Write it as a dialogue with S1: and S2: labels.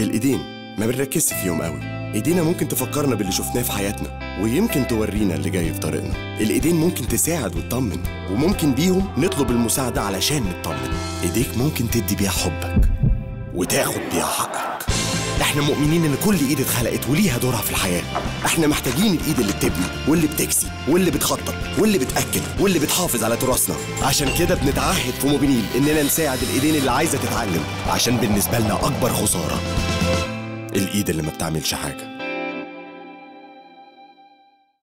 S1: الايدين ما بنركزش فيهم قوي ايدينا ممكن تفكرنا باللي شفناه في حياتنا ويمكن تورينا اللي جاي في طريقنا الايدين ممكن تساعد وتطمن وممكن بيهم نطلب المساعدة علشان نطمن ايديك ممكن تدي بيها حبك وتاخد بيها حقك احنا مؤمنين ان كل ايد اتخلقت وليها دورها في الحياة احنا محتاجين الايد اللي بتبني واللي بتكسي واللي بتخطط واللي بتأكل واللي بتحافظ على تراثنا عشان كده بنتعهد في موبينيل اننا نساعد الايدين اللي عايزة تتعلم عشان بالنسبة لنا اكبر خسارة الايد اللي ما بتعملش حاجة